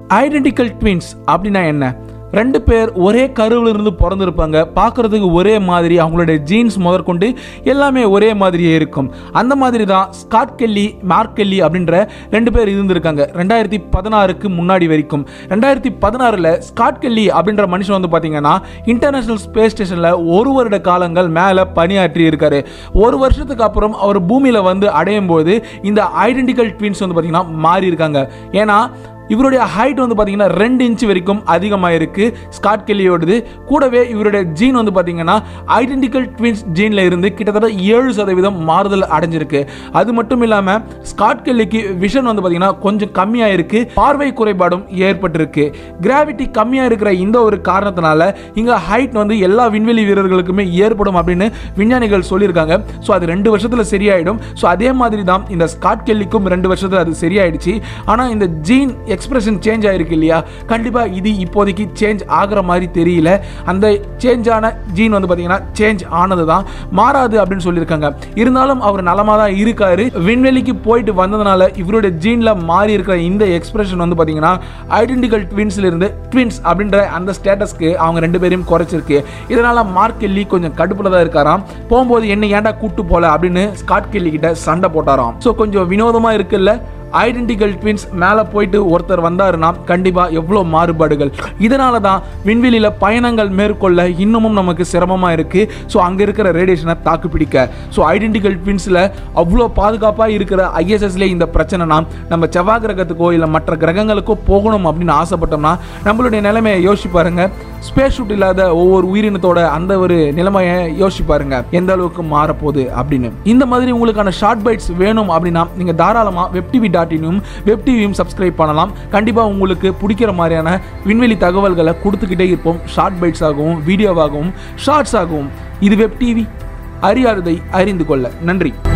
identical twins அப்படின்னா என்ன ரெண்டு பேர் ஒரே கருவில் இருந்து பிறந்திருப்பாங்க பார்க்கறதுக்கு ஒரே மாதிரி அவங்களுடைய ஜீன்ஸ் முதற்கொண்டு எல்லாமே ஒரே மாதிரியே இருக்கும் அந்த மாதிரி தான் ஸ்காட் கெல்லி மார்க் கெல்லி அப்படின்ற ரெண்டு பேர் இருந்திருக்காங்க ரெண்டாயிரத்தி பதினாறுக்கு முன்னாடி வரைக்கும் ரெண்டாயிரத்தி பதினாறில் ஸ்காட் கெல்லி அப்படின்ற மனுஷன் வந்து பார்த்தீங்கன்னா இன்டர்நேஷனல் ஸ்பேஸ் ஸ்டேஷனில் ஒரு வருட காலங்கள் மேலே பணியாற்றி இருக்காரு ஒரு வருஷத்துக்கு அப்புறம் அவர் பூமியில் வந்து அடையும் போது இந்த ஐடென்டிக்கல் ட்வின்ஸ் வந்து பார்த்தீங்கன்னா மாறி இருக்காங்க ஏன்னா இவருடைய ஹைட் வந்து பார்த்தீங்கன்னா ரெண்டு இன்ச் வரைக்கும் அதிகமாக இருக்கு ஸ்காட் கெல்லியோடது கூடவே இவருடைய ஜீன் வந்து பார்த்தீங்கன்னா ஐடென்டிக்கல் ட்வின்ஸ் ஜீனில் இருந்து கிட்டத்தட்ட ஏழு சதவீதம் மாறுதல் அடைஞ்சிருக்கு அது மட்டும் இல்லாமல் ஸ்காட் கெல்லிக்கு விஷன் வந்து பார்த்தீங்கன்னா கொஞ்சம் கம்மியாக இருக்கு பார்வை குறைபாடும் ஏற்பட்டிருக்கு கிராவிட்டி கம்மியாக இருக்கிற இந்த ஒரு காரணத்தினால இங்கே ஹைட் வந்து எல்லா விண்வெளி வீரர்களுக்குமே ஏற்படும் அப்படின்னு விஞ்ஞானிகள் சொல்லியிருக்காங்க ஸோ அது ரெண்டு வருஷத்தில் சரியாயிடும் ஸோ அதே மாதிரி தான் இந்த ஸ்காட் கெல்லிக்கும் ரெண்டு வருஷத்தில் அது சரியாயிடுச்சு ஆனால் இந்த ஜீன் எக்ஸ்பிரஷன் சேஞ்ச் ஆயிருக்கு இல்லையா கண்டிப்பாக இது இப்போதைக்கு சேஞ்ச் ஆகிற மாதிரி தெரியல அந்த சேஞ்ச் ஆன ஜீன் வந்து பார்த்தீங்கன்னா சேஞ்ச் ஆனது தான் மாறாது அப்படின்னு சொல்லியிருக்காங்க இருந்தாலும் அவர் நலமாக தான் இருக்காரு விண்வெளிக்கு போயிட்டு வந்ததுனால இவருடைய ஜீனில் மாறி இருக்கிற இந்த எக்ஸ்பிரஷன் வந்து பார்த்தீங்கன்னா ஐடென்டிக்கல் ட்வின்ஸ்ல இருந்து ட்வின்ஸ் அப்படின்ற அந்த ஸ்டேட்டஸ்க்கு அவங்க ரெண்டு பேரையும் குறைச்சிருக்கு இதனால மார்க் கெல்லி கொஞ்சம் கடுப்புல தான் இருக்காராம் போகும்போது என்ன ஏன்டா கூட்டு போல அப்படின்னு ஸ்காட் கெல்லி கிட்ட சண்டை போட்டாராம் ஸோ கொஞ்சம் வினோதமா இருக்குல்ல ஐடென்டிக்கல் ட்வின்ஸ் மேலே போயிட்டு ஒருத்தர் வந்தாருன்னா கண்டிப்பாக எவ்வளோ மாறுபாடுகள் இதனால தான் விண்வெளியில் பயணங்கள் மேற்கொள்ள இன்னமும் நமக்கு சிரமமாக இருக்குது ஸோ அங்கே இருக்கிற ரேடியேஷனை தாக்கு பிடிக்க ஸோ ஐடென்டிக்கல் ட்வின்ஸில் அவ்வளோ பாதுகாப்பாக இருக்கிற ஐஎஸ்எஸ்ல இந்த பிரச்சனைனா நம்ம செவ்வாய் கிரகத்துக்கோ இல்லை மற்ற கிரகங்களுக்கோ போகணும் அப்படின்னு ஆசைப்பட்டோம்னா நம்மளுடைய நிலைமையை யோசிச்சு பாருங்க ஸ்பேஸ் ஷூட் இல்லாத ஒவ்வொரு உயிரினத்தோட அந்த ஒரு நிலைமையை யோசிச்சு பாருங்க எந்த அளவுக்கு மாறப்போகுது அப்படின்னு இந்த மாதிரி உங்களுக்கான ஷார்ட் பைட்ஸ் வேணும் அப்படின்னா நீங்கள் தாராளமாக வெப் டிவி டாட் இனும் வெப் டிவியும் சப்ஸ்கிரைப் பண்ணலாம் கண்டிப்பாக உங்களுக்கு பிடிக்கிற மாதிரியான விண்வெளி தகவல்களை கொடுத்துக்கிட்டே இருப்போம் ஷார்ட் பைட்ஸ் ஆகவும் வீடியோவாகவும் ஷார்ட்ஸ் ஆகவும் இது வெப் டிவி அறியாததை அறிந்து கொள்ள நன்றி